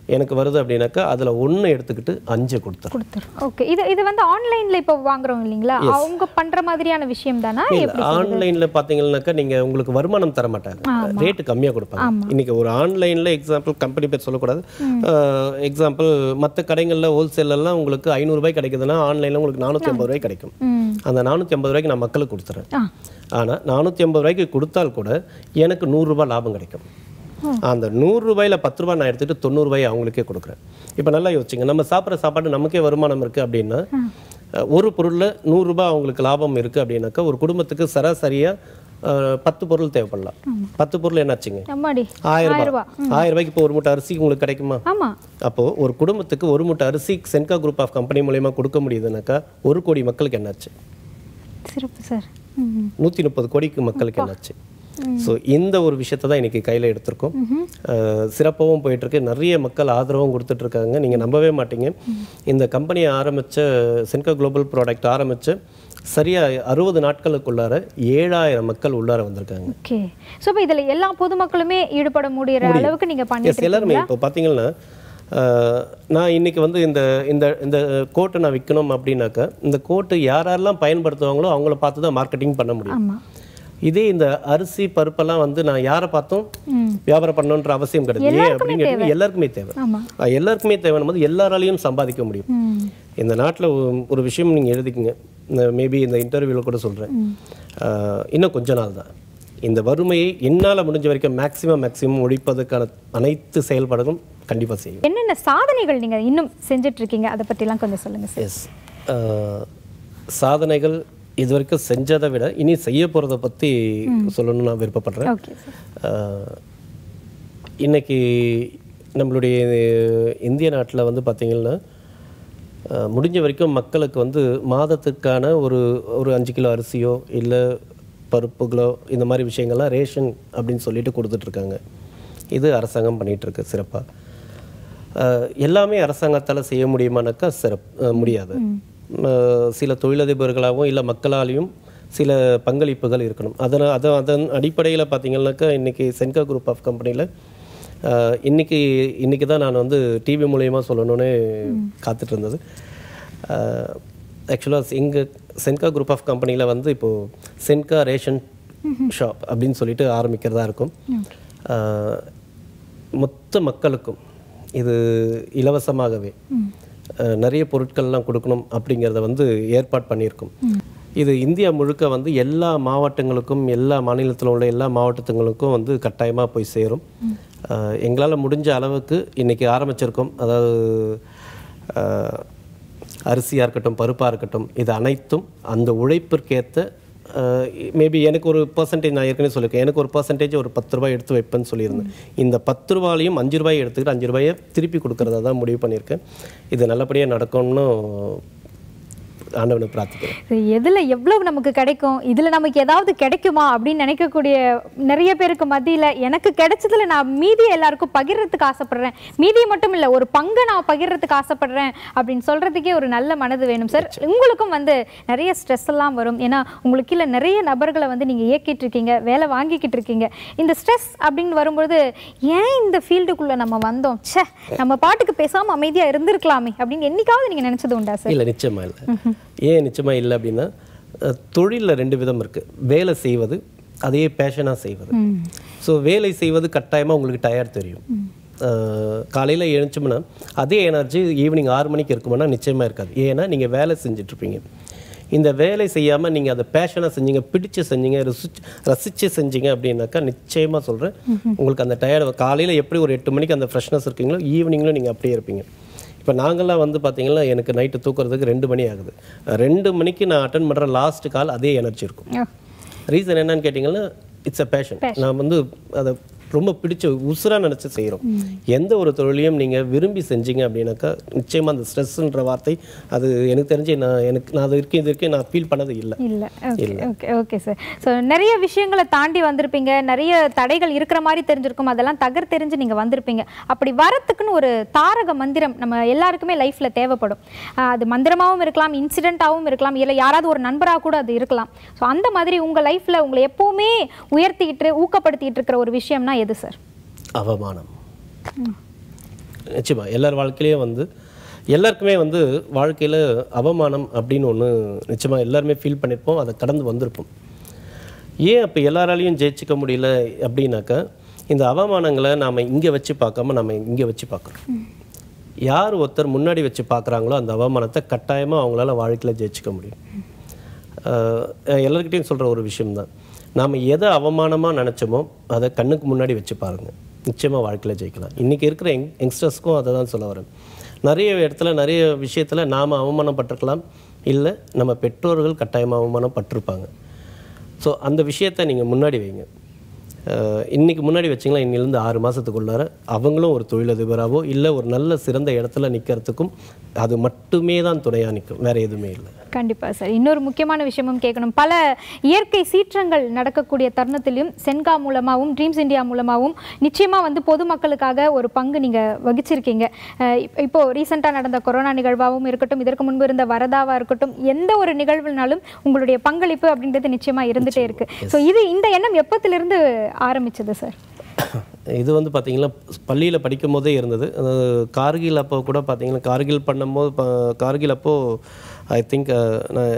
Speaker 2: எனக்கு வருது அப்படின்னாக்கா அதில் ஒன்று எடுத்துக்கிட்டு அஞ்சு கொடுத்துறேன்
Speaker 1: கொடுத்துரும் ஓகே இது இது வந்து ஆன்லைன்ல இப்போ வாங்குறோம் இல்லைங்களா அவங்க பண்ற மாதிரியான விஷயம் தானா எப்படி
Speaker 2: ஆன்லைனில் பார்த்தீங்கன்னாக்கா நீங்கள் உங்களுக்கு வருமானம் தர மாட்டாங்க ரேட்டு கம்மியாக கொடுப்பாங்க இன்னைக்கு ஒரு ஆன்லைனில் எக்ஸாம்பிள் கம்பெனி பேர் சொல்லக்கூடாது எக்ஸாம்பிள் மற்ற கடைகளில் ஹோல்சேலெல்லாம் உங்களுக்கு ஐநூறுரூபாய் கிடைக்குதுன்னா ஆன்லைனில் உங்களுக்கு நானூற்றி ஐம்பது ரூபாய் கிடைக்கும்
Speaker 1: ம்
Speaker 2: அந்த நானூற்றி ஐம்பது ரூபாய்க்கு நான் மக்களுக்கு கொடுத்துறேன்
Speaker 1: ஆ
Speaker 2: ஆனால் நானூற்றி ஐம்பது ரூபாய்க்கு கொடுத்தால் கூட எனக்கு நூறுரூபா லாபம் கிடைக்கும் அந்த நூறு ரூபாயில பத்து ரூபாய் நான் எடுத்துட்டு தொண்ணூறு ரூபாய் அவங்களுக்கே கொடுக்குறேன் இப்போ நல்லா யோசிச்சுங்க நம்ம சாப்பிட்ற சாப்பாடு நமக்கே வருமானம் இருக்குது அப்படின்னா அஹ், ஒரு பொருளில் நூறுரூபா அவங்களுக்கு லாபம் இருக்குது அப்படின்னாக்கா ஒரு குடும்பத்துக்கு சராசரியாக பத்து பொருள் தேவைப்படலாம் பத்து பொருள் என்னாச்சுங்க
Speaker 1: அம்மாடி
Speaker 2: ஆயிரம் ரூபாய் ஆயிரம் ரூபாய்க்கு இப்போ ஒரு மூட்டை அரிசி உங்களுக்கு கிடைக்குமா
Speaker 1: ஆமா
Speaker 2: அப்போ ஒரு குடும்பத்துக்கு ஒரு மூட்டை அரிசி சென்கா குரூப் ஆஃப் கம்பெனி மூலயமா கொடுக்க முடியுதுனாக்கா ஒரு கோடி மக்களுக்கு என்னாச்சு
Speaker 1: சிறப்பு சார் ம்
Speaker 2: நூற்றி முப்பது கோடிக்கு மக்களுக்கு என்னாச்சு ஸோ இந்த ஒரு விஷயத்தை தான் இன்னைக்கு கையில் எடுத்திருக்கோம் அஹ், சிறப்பாகவும் போயிட்டு இருக்கு நிறைய மக்கள் ஆதரவும் கொடுத்துட்டு இருக்காங்க நீங்கள் நம்பவே மாட்டீங்க இந்த கம்பெனியை ஆரம்பிச்ச சென்கா குளோபல் ப்ராடக்ட் ஆரம்பிச்ச சரியா அறுபது நாட்களுக்குள்ளார ஏழாயிரம் மக்கள் உள்ளார வந்திருக்காங்க
Speaker 1: ஓகே ஸோ இப்போ இதில் எல்லா பொதுமக்களுமே ஈடுபட முடியற அளவுக்கு நீங்க
Speaker 2: எஸ்
Speaker 1: பண்ணிட்டு
Speaker 2: எல்லாருமே இப்போ பார்த்தீங்கன்னா அஹ், நான் இன்னைக்கு வந்து இந்த இந்த இந்த கோட்டை நான் விற்கணும் அப்படின்னாக்கா இந்த கோட்டு யார் யாரெல்லாம் பயன்படுத்துவாங்களோ அவங்கள பார்த்து தான் மார்க்கெட்டிங் பண்ண முடியும்
Speaker 1: ஆமா
Speaker 2: இதே இந்த அரிசி பருப்பெல்லாம் வந்து நான் யாரை பார்த்தும்
Speaker 1: ம்
Speaker 2: வியாபாரம் பண்ணணுன்ற அவசியம் கிடையாது ஏன் அப்படின்னு கேட்டீங்கன்னா எல்லாருக்குமே தேவை
Speaker 1: ஆமா
Speaker 2: அஹ் எல்லாருக்குமே தேவையான போது எல்லாராலையும் சம்பாதிக்க முடியும்
Speaker 1: ம்
Speaker 2: இந்த நாட்டில் ஒரு விஷயம் நீங்கள் எழுதிக்கங்க மேபி இந்த இன்டர்வியூவில் கூட சொல்கிறேன் இன்னும் கொஞ்ச நாள் தான் இந்த வறுமையை என்னால் முடிஞ்ச வரைக்கும் மேக்ஸிமம் மேக்ஸிமம் ஒழிப்பதற்கான அனைத்து செயல்பாடுகளும் கண்டிப்பாக செய்யும்
Speaker 1: என்னென்ன சாதனைகள் நீங்க இன்னும் செஞ்சுட்டு இருக்கீங்க அதை பற்றிலாம் கொஞ்சம் சொல்லுங்க சார்
Speaker 2: எஸ் சாதனைகள் இது வரைக்கும் செஞ்சதை விட இனி செய்ய போகிறத பற்றி சொல்லணும்னு நான் விருப்பப்படுறேன்
Speaker 1: ஓகே சார்
Speaker 2: ஆஹ் இன்னைக்கு நம்மளுடைய இந்திய நாட்டில் வந்து பார்த்திங்கன்னா ஆஹ் முடிஞ்ச வரைக்கும் மக்களுக்கு வந்து மாதத்துக்கான ஒரு ஒரு அஞ்சு கிலோ அரிசியோ இல்லை பருப்புகளோ இந்த மாதிரி விஷயங்கள்லாம் ரேஷன் அப்படின்னு சொல்லிட்டு கொடுத்துட்ருக்காங்க இது அரசாங்கம் பண்ணிகிட்டு இருக்கு சிறப்பாக எல்லாமே அரசாங்கத்தால் செய்ய முடியுமானாக்கா சிறப் ஆஹ் முடியாது ஆஹ் சில தொழிலதிபர்களாகவும் இல்லை மக்களாலையும் சில பங்களிப்புகள் இருக்கணும் அதனால் அதை அதன் அடிப்படையில் பார்த்தீங்கன்னாக்கா இன்றைக்கி சென்கா குரூப் ஆஃப் கம்பெனியில் இன்னைக்கு இன்னைக்கு தான் நான் வந்து டிவி மூலயமா சொல்லணும்னு காத்துட்டு இருந்தது ஆக்சுவலாக எங்கள் சென்கா குரூப் ஆஃப் கம்பெனியில் வந்து இப்போது சென்கா ரேஷன் ஷாப் அப்படின்னு சொல்லிட்டு ஆரம்பிக்கிறதா இருக்கும் ஆஹ் மொத்த மக்களுக்கும் இது இலவசமாகவே அஹ், நிறைய பொருட்கள்லாம் கொடுக்கணும் அப்படிங்கிறத வந்து ஏற்பாடு பண்ணியிருக்கோம் இது இந்தியா முழுக்க வந்து எல்லா மாவட்டங்களுக்கும் எல்லா மாநிலத்தில் உள்ள எல்லா மாவட்டத்துங்களுக்கும் வந்து கட்டாயமாக போய் சேரும் எங்களால் முடிஞ்ச அளவுக்கு இன்னைக்கு ஆரம்பிச்சிருக்கோம் அதாவது அஹ், அரிசியாக இருக்கட்டும் பருப்பாக இருக்கட்டும் இது அனைத்தும் அந்த உழைப்பிற்கேற்ற மேபி எனக்கு ஒரு பர்சன்டேஜ் நான் ஏற்கனவே சொல்லியிருக்கேன் எனக்கு ஒரு பர்சன்டேஜ் ஒரு பத்து ரூபாய் எடுத்து வைப்பேன்னு சொல்லியிருந்தேன் இந்த பத்து ரூபாயிலையும் அஞ்சு ரூபாய் எடுத்துக்கிட்டு அஞ்சு ரூபாயை திருப்பி கொடுக்கறதா தான் முடிவு பண்ணியிருக்கேன் இது நல்லபடியாக நடக்கும்னு ஆண்டவனை பிரார்த்திக்கிறேன்
Speaker 1: இது எதுல எவ்வளவு நமக்கு கிடைக்கும் இதுல நமக்கு ஏதாவது கிடைக்குமா அப்படின்னு நினைக்கக்கூடிய நிறைய பேருக்கு மத்தியில எனக்கு கிடைச்சதுல நான் மீதியை எல்லாருக்கும் பகிர்றதுக்கு ஆசைப்படுறேன் மீதியை மட்டும் இல்ல ஒரு பங்கை நான் பகிர்றதுக்கு ஆசைப்படுறேன் அப்படின்னு சொல்றதுக்கே ஒரு நல்ல மனது வேணும் சார் உங்களுக்கும் வந்து நிறைய ஸ்ட்ரெஸ் எல்லாம் வரும் ஏன்னா உங்களுக்கு கீழே நிறைய நபர்களை வந்து நீங்க இயக்கிட்டு இருக்கீங்க வேலை வாங்கிக்கிட்டு இருக்கீங்க இந்த ஸ்ட்ரெஸ் அப்படின்னு வரும்பொழுது ஏன் இந்த ஃபீல்டுக்குள்ள நம்ம வந்தோம் ச்சே நம்ம பாட்டுக்கு பேசாம அமைதியா இருந்திருக்கலாமே அப்படின்னு என்னைக்காவது நீங்க நினைச்சது உண்டா சார்
Speaker 2: இல்லை நிச்சயமா இல்லை ஏன் நிச்சயமா இல்லை அப்படின்னா தொழிலில் ரெண்டு விதம் இருக்குது வேலை செய்வது அதையே பேஷனாக செய்வது ஸோ வேலை செய்வது கட்டாயமாக உங்களுக்கு டயர் தெரியும் காலையில் எழுந்தோம்னா அதே எனர்ஜி ஈவினிங் ஆறு மணிக்கு இருக்குமானா நிச்சயமாக இருக்காது ஏன்னா நீங்கள் வேலை செஞ்சிட்ருப்பீங்க இந்த வேலை செய்யாமல் நீங்கள் அதை பேஷனாக செஞ்சீங்க பிடிச்சு செஞ்சீங்க ரசிச்சு ரசித்து செஞ்சீங்க அப்படின்னாக்கா நிச்சயமாக சொல்கிறேன் உங்களுக்கு அந்த டயர்டு காலையில் எப்படி ஒரு எட்டு மணிக்கு அந்த ஃப்ரெஷ்னஸ் இருக்கீங்களோ ஈவினிங்லும் நீங்கள் அப்படியே இருப்பீங்க இப்போ நாங்கள்லாம் வந்து பார்த்தீங்கன்னா எனக்கு நைட்டு தூக்குறதுக்கு ரெண்டு மணி ஆகுது ரெண்டு மணிக்கு நான் அட்டன் பண்ணுற லாஸ்ட் கால் அதே எனர்ஜி இருக்கும்
Speaker 1: ஓ,
Speaker 2: ரீசன் என்னன்னு கேட்டிங்கன்னா இட்ஸ் அ பேஷன் நான் வந்து அதை ரொம்ப பிடிச்ச உசுராக நினச்சி செய்கிறோம் எந்த ஒரு தொழிலையும் நீங்கள் விரும்பி செஞ்சீங்க அப்படின்னாக்கா நிச்சயமாக அந்த ஸ்ட்ரெஸ்ன்ற வார்த்தை அது எனக்கு தெரிஞ்சு நான் எனக்கு நான் அது இருக்கேன் இது இருக்கேன் நான் ஃபீல் பண்ணது இல்லை
Speaker 1: இல்ல okay okay okay sir so நிறைய விஷயங்களை தாண்டி வந்திருப்பீங்க நிறைய தடைகள் இருக்கிற மாதிரி தெரிஞ்சிருக்கும் அதெல்லாம் தகர் தெரிஞ்சு நீங்க வந்திருப்பீங்க அப்படி வரத்துக்குன்னு ஒரு தாரக மந்திரம் நம்ம எல்லாருக்குமே லைஃப்ல தேவைப்படும் ஆஹ் அது மந்திரமாவும் இருக்கலாம் இன்சிடென்ட்டாகவும் இருக்கலாம் இல்லை யாராவது ஒரு நண்பராக கூட அது இருக்கலாம் ஸோ அந்த மாதிரி உங்க லைஃப்ல உங்களை எப்பவுமே உயர்த்திக்கிட்டு ஊக்கப்படுத்திட்டு இருக்கிற ஒரு விஷயம்னா எது சார்
Speaker 2: அவமானம் நிச்சயமா எல்லார் வாழ்க்கையிலையும் வந்து எல்லாருக்குமே வந்து வாழ்க்கையில் அவமானம் அப்படின்னு ஒன்று நிச்சயமாக எல்லாருமே ஃபீல் பண்ணியிருப்போம் அதை கடந்து வந்திருப்போம் ஏன் அப்போ எல்லாராலையும் ஜெயிச்சிக்க முடியல அப்படின்னாக்கா இந்த அவமானங்களை நாம் இங்கே வச்சு பார்க்காம நம்ம இங்கே வச்சு பார்க்குறோம் யார் ஒருத்தர் முன்னாடி வச்சு பார்க்குறாங்களோ அந்த அவமானத்தை கட்டாயமாக அவங்களால வாழ்க்கையில் ஜெயிச்சிக்க முடியும் ஆஹ் எல்லார்கிட்டயும் சொல்கிற ஒரு விஷயம்தான் நாம் எதை அவமானமாக நினச்சோமோ அதை கண்ணுக்கு முன்னாடி வச்சு பாருங்கள் நிச்சயமாக வாழ்க்கையில் ஜெயிக்கலாம் இன்றைக்கி இருக்கிற யங் யங்ஸ்டர்ஸ்க்கும் அதை தான் சொல்ல வரேன் நிறைய இடத்துல நிறைய விஷயத்தில் நாம் அவமானப்பட்டிருக்கலாம் இல்லை நம்ம பெற்றோர்கள் கட்டாயமாக அவமானப்பட்டிருப்பாங்க ஸோ அந்த விஷயத்தை நீங்கள் முன்னாடி வைங்க அஹ் இன்னைக்கு முன்னாடி வச்சிங்களா இன்னிலேருந்து ஆறு மாதத்துக்குள்ளார அவங்களும் ஒரு தொழிலதிபராகவோ இல்லை ஒரு நல்ல சிறந்த இடத்துல நிற்கிறதுக்கும் அது மட்டுமே தான் துணையாக நிற்கும் வேறு எதுவுமே இல்லை
Speaker 1: கண்டிப்பா சார் இன்னொரு முக்கியமான விஷயமும் கேட்கணும் பல இயற்கை சீற்றங்கள் நடக்கக்கூடிய தருணத்திலும் சென்கா மூலமாகவும் ட்ரீம்ஸ் இந்தியா மூலமாகவும் நிச்சயமா வந்து பொதுமக்களுக்காக ஒரு பங்கு நீங்க வகிச்சிருக்கீங்க அஹ் இப்- இப்போ ரீசெண்டாக நடந்த கொரோனா நிகழ்வாகவும் இருக்கட்டும் இதற்கு முன்பு இருந்த வரதாவா இருக்கட்டும் எந்த ஒரு நிகழ்வுனாலும் உங்களுடைய பங்களிப்பு அப்படின்றது நிச்சயமா இருந்துட்டே இருக்கு ஸோ இது இந்த எண்ணம் எப்பத்திலிருந்து ஆரம்பிச்சது சார்
Speaker 2: இது வந்து பார்த்தீங்கன்னா பள்ளியில் படிக்கும் போதே இருந்தது அதாவது கார்கில் அப்போ கூட பார்த்தீங்கன்னா கார்கில் பண்ணும்போது ப- கார்கில் அப்போ ஐ திங்க் நான்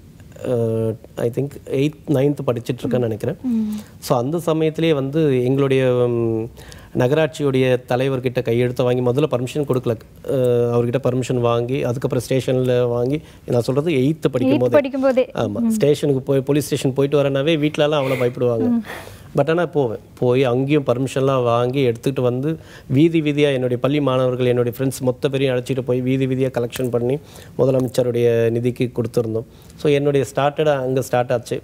Speaker 2: ஐ திங்க் எயித் நைன்த்து படிச்சிட்ருக்கேன்னு நினைக்கிறேன் ஸோ அந்த சமயத்திலே வந்து எங்களுடைய ம், நகராட்சியுடைய தலைவர்கிட்ட கையெழுத்தை வாங்கி முதல்ல பர்மிஷன் கொடுக்கல அஹ், அவர்கிட்ட பர்மிஷன் வாங்கி அதுக்கப்புறம் ஸ்டேஷனில் வாங்கி நான் சொல்கிறது எயித்து படிக்கும் போது
Speaker 1: படிக்கும்போதே
Speaker 2: ஆமாம் ஸ்டேஷனுக்கு போய் போலீஸ் ஸ்டேஷன் போயிட்டு வரனாவே வீட்டிலலாம் அவ்வளோ பயப்படுவாங்க பட் ஆனால் போவேன் போய் அங்கேயும் பர்மிஷன்லாம் வாங்கி எடுத்துகிட்டு வந்து வீதி வீதியாக என்னுடைய பள்ளி மாணவர்கள் என்னுடைய ஃப்ரெண்ட்ஸ் மொத்த பேரையும் அழைச்சிட்டு போய் வீதி வீதியாக கலெக்ஷன் பண்ணி முதலமைச்சருடைய நிதிக்கு கொடுத்துருந்தோம் ஸோ என்னுடைய ஸ்டார்டடாக அங்கே ஸ்டார்ட் ஆச்சு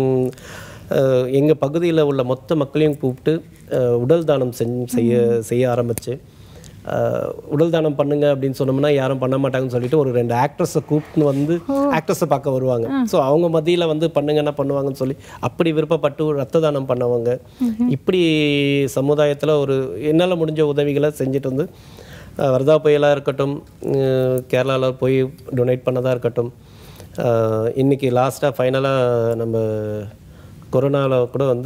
Speaker 2: எங்கள் பகுதியில் உள்ள மொத்த மக்களையும் கூப்பிட்டு அஹ், உடல் தானம் செஞ் செய்ய செய்ய ஆரம்பிச்சு அஹ், உடல் தானம் பண்ணுங்க அப்படின்னு சொன்னோம்னா யாரும் பண்ண மாட்டாங்கன்னு சொல்லிட்டு ஒரு ரெண்டு ஆக்ட்ரஸை கூப்பிட்டு வந்து ஆக்ட்ரஸை பார்க்க வருவாங்க ஸோ அவங்க மத்தியில் வந்து பண்ணுங்கன்னா பண்ணுவாங்கன்னு சொல்லி அப்படி விருப்பப்பட்டு ரத்த தானம் பண்ணவங்க இப்படி சமுதாயத்தில் ஒரு என்னால் முடிஞ்ச உதவிகளை செஞ்சுட்டு வந்து அஹ், வர்தா புயலாக இருக்கட்டும் கேரளாவில் போய் டொனேட் பண்ணதாக இருக்கட்டும் அஹ், இன்னைக்கு லாஸ்ட்டாக ஃபைனலாக நம்ம கொரோனாவில் கூட வந்து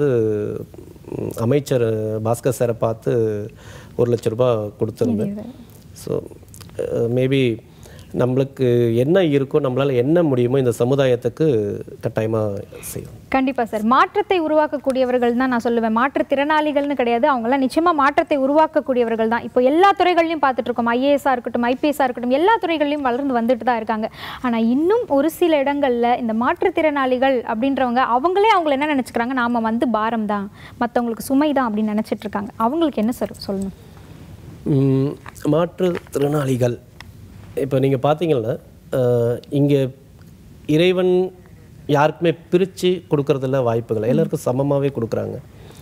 Speaker 2: ம், அமைச்சர் பாஸ்கர் சாரை பார்த்து ஒரு லட்ச ரூபாய் கொடுத்துருந்தேன் ஸோ மேபி நம்மளுக்கு என்ன இருக்கோ நம்மளால் என்ன முடியுமோ இந்த சமுதாயத்துக்கு கட்டாயமாக செய்யும்
Speaker 1: கண்டிப்பா சார் மாற்றத்தை உருவாக்கக்கூடியவர்கள் தான் நான் சொல்லுவேன் மாற்றுத்திறனாளிகள்னு கிடையாது அவங்களாம் நிச்சயமா மாற்றத்தை உருவாக்கக்கூடியவர்கள் தான் இப்போ எல்லா துறைகள்லையும் பார்த்துட்டு இருக்கோம் ஐஏஎஸ்ஸாக இருக்கட்டும் ஐபிஎஸ்ஸாக இருக்கட்டும் எல்லா துறைகள்லையும் வளர்ந்து வந்துட்டு தான் இருக்காங்க ஆனா இன்னும் ஒரு சில இடங்கள்ல இந்த மாற்றுத்திறனாளிகள் அப்படின்றவங்க அவங்களே அவங்கள என்ன நினைச்சுக்கிறாங்க நாம வந்து பாரம் தான் மற்றவங்களுக்கு சுமை தான் அப்படின்னு நினைச்சிட்டு இருக்காங்க அவங்களுக்கு என்ன சார் சொல்லணும்
Speaker 2: ம், மாற்றுத்திறனாளிகள் இப்போ நீங்கள் பார்த்தீங்கன்னா இங்கே இறைவன் யாருக்குமே பிரித்து கொடுக்கறதில்ல வாய்ப்புகளை எல்லாருக்கும் சமமாகவே கொடுக்குறாங்க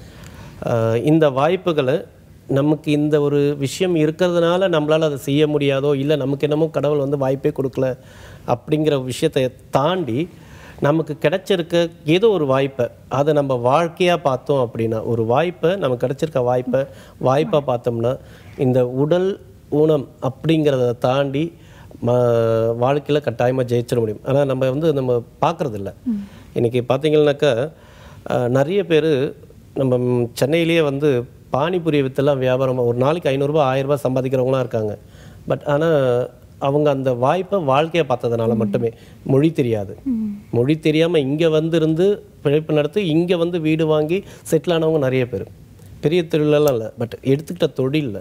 Speaker 2: அஹ், இந்த வாய்ப்புகளை நமக்கு இந்த ஒரு விஷயம் இருக்கிறதுனால நம்மளால் அதை செய்ய முடியாதோ இல்லை நமக்கு என்னமோ கடவுள் வந்து வாய்ப்பே கொடுக்கல அப்படிங்கிற விஷயத்தை தாண்டி நமக்கு கிடைச்சிருக்க ஏதோ ஒரு வாய்ப்பை அதை நம்ம வாழ்க்கையாக பார்த்தோம் அப்படின்னா ஒரு வாய்ப்பை நமக்கு கிடைச்சிருக்க வாய்ப்பை வாய்ப்பாக பார்த்தோம்னா இந்த உடல் ஊனம் அப்படிங்கிறத தாண்டி ம வாழ்க்கையில் கட்டாயமாக ஜெயிச்சிட முடியும் ஆனால் நம்ம வந்து நம்ம பார்க்குறதில்ல இன்றைக்கி பார்த்தீங்கன்னாக்கா அஹ், நிறைய பேர் நம்ம ம், சென்னையிலேயே வந்து பானிபூரி வித்தெல்லாம் வியாபாரம் ஒரு நாளைக்கு ஐநூறுரூவா ஆயிரரூபா சம்பாதிக்கிறவங்களாம் இருக்காங்க பட் ஆனால் அவங்க அந்த வாய்ப்பை வாழ்க்கையை பார்த்ததுனால மட்டுமே மொழி தெரியாது மொழி தெரியாமல் இங்கே வந்திருந்து பிழைப்பு நடத்தி இங்கே வந்து வீடு வாங்கி செட்டில் ஆனவங்க நிறைய பேர் பெரிய தொழிலெல்லாம் இல்லை பட் எடுத்துக்கிட்ட தொழிலில்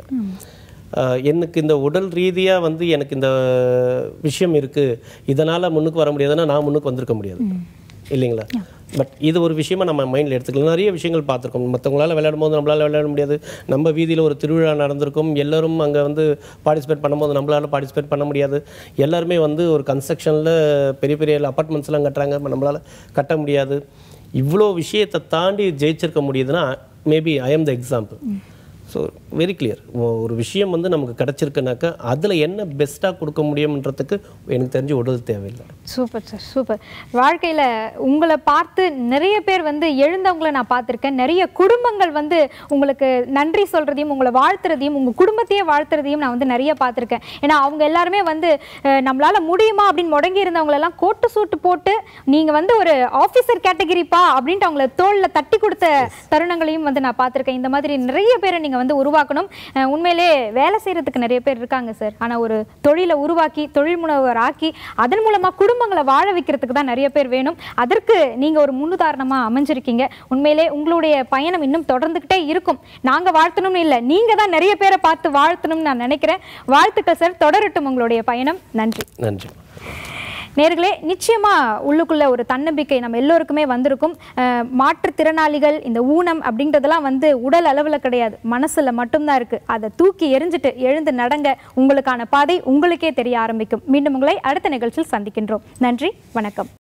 Speaker 2: எனக்கு இந்த உடல் ரீதியாக வந்து எனக்கு இந்த விஷயம் இருக்குது இதனால் முன்னுக்கு வர முடியாதுன்னா நான் முன்னுக்கு வந்திருக்க முடியாது இல்லைங்களா பட் இது ஒரு விஷயமா நம்ம மைண்டில் எடுத்துக்கலாம் நிறைய விஷயங்கள் பார்த்துருக்கோம் மற்றவங்களால விளையாடும் போது நம்மளால விளையாட முடியாது நம்ம வீதியில் ஒரு திருவிழா நடந்திருக்கும் எல்லாரும் அங்கே வந்து பார்ட்டிசிபேட் பண்ணும்போது நம்மளால பார்ட்டிசிபேட் பண்ண முடியாது எல்லாருமே வந்து ஒரு கன்ஸ்ட்ரக்ஷனில் பெரிய பெரிய அப்பார்ட்மெண்ட்ஸ்லாம் கட்டுறாங்க நம்மளால கட்ட முடியாது இவ்வளோ விஷயத்தை தாண்டி ஜெயிச்சிருக்க முடியுதுன்னா maybe I am the example so very clear ஒரு விஷயம் வந்து நமக்கு கிடச்சிருக்குனாக்கா அதில் என்ன பெஸ்ட்டாக கொடுக்க முடியும்ன்றதுக்கு எனக்கு தெரிஞ்சு உடல் தேவையில்லை
Speaker 1: சூப்பர் சார் சூப்பர் வாழ்க்கையில் உங்களை பார்த்து நிறைய பேர் வந்து எழுந்தவங்கள நான் பார்த்துருக்கேன் நிறைய குடும்பங்கள் வந்து உங்களுக்கு நன்றி சொல்கிறதையும் உங்களை வாழ்த்துறதையும் உங்கள் குடும்பத்தையே வாழ்த்துறதையும் நான் வந்து நிறைய பார்த்துருக்கேன் ஏன்னா அவங்க எல்லாருமே வந்து அஹ், நம்மளால முடியுமா அப்படின்னு முடங்கி இருந்தவங்களெல்லாம் கோட்டு சூட்டு போட்டு நீங்கள் வந்து ஒரு ஆஃபீஸர் கேட்டகிரிப்பா அப்படின்ட்டு அவங்கள தோளில் தட்டி கொடுத்த தருணங்களையும் வந்து நான் பார்த்துருக்கேன் இந்த மாதிரி நிறைய பேரை நீங்கள் வந்து வந்து உருவாக்கணும் அஹ் உண்மையிலே வேலை செய்கிறதுக்கு நிறைய பேர் இருக்காங்க சார் ஆனால் ஒரு தொழிலை உருவாக்கி தொழில் முனைவர் ஆக்கி அதன் மூலமாக குடும்பங்களை வாழ வைக்கிறதுக்கு தான் நிறைய பேர் வேணும் அதற்கு நீங்கள் ஒரு முன்னுதாரணமாக அமைஞ்சிருக்கீங்க உண்மையிலே உங்களுடைய பயணம் இன்னும் தொடர்ந்துக்கிட்டே இருக்கும் நாங்கள் வாழ்த்தணும்னு இல்லை நீங்கள் தான் நிறைய பேரை பார்த்து வாழ்த்தணும்னு நான் நினைக்கிறேன் வாழ்த்துக்கள் சார் தொடரட்டும் உங்களுடைய பயணம் நன்றி
Speaker 2: நன்றி
Speaker 1: நேர்களே நிச்சயமா உள்ளுக்குள்ள ஒரு தன்னம்பிக்கை நம்ம எல்லோருக்குமே வந்திருக்கும் அஹ், மாற்றுத்திறனாளிகள் இந்த ஊனம் அப்படின்றதெல்லாம் வந்து உடல் அளவில் கிடையாது மனசுல மட்டும்தான் இருக்கு அதை தூக்கி எரிஞ்சிட்டு எழுந்து நடங்க உங்களுக்கான பாதை உங்களுக்கே தெரிய ஆரம்பிக்கும் மீண்டும் உங்களை அடுத்த நிகழ்ச்சியில் சந்திக்கின்றோம் நன்றி வணக்கம்